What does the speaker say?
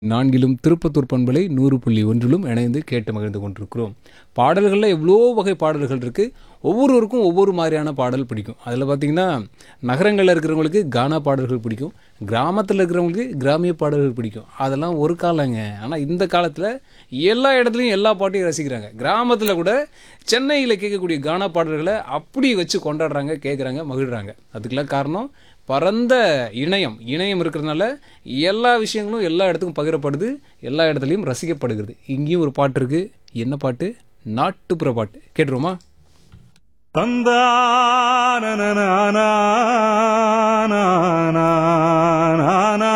நான்கிலும் திருப்பத்தூர் பண்பலை நூறு புள்ளி ஒன்றிலும் இணைந்து கேட்டு மகிழ்ந்து கொண்டிருக்கிறோம் பாடல்களில் எவ்வளோ வகை பாடல்கள் இருக்குது ஒவ்வொருவருக்கும் ஒவ்வொரு மாதிரியான பாடல் பிடிக்கும் அதில் பார்த்தீங்கன்னா நகரங்களில் இருக்கிறவங்களுக்கு கானா பாடல்கள் பிடிக்கும் கிராமத்தில் இருக்கிறவங்களுக்கு கிராமிய பாடல்கள் பிடிக்கும் அதெல்லாம் ஒரு காலங்க ஆனால் இந்த காலத்தில் எல்லா இடத்துலையும் எல்லா பாட்டையும் ரசிக்கிறாங்க கிராமத்தில் கூட சென்னையில் கேட்கக்கூடிய கானா பாடல்களை அப்படி வச்சு கொண்டாடுறாங்க கேட்குறாங்க மகிழ்றாங்க அதுக்கெல்லாம் காரணம் பரந்த இணையம் இணையம் இருக்கிறதுனால எல்லா விஷயங்களும் எல்லா இடத்துக்கும் பகிரப்படுது எல்லா இடத்துலையும் ரசிக்கப்படுகிறது இங்கேயும் ஒரு பாட்டு இருக்குது என்ன பாட்டு நாட்டுப்புற பாட்டு கேட்டுருவோமா தந்தான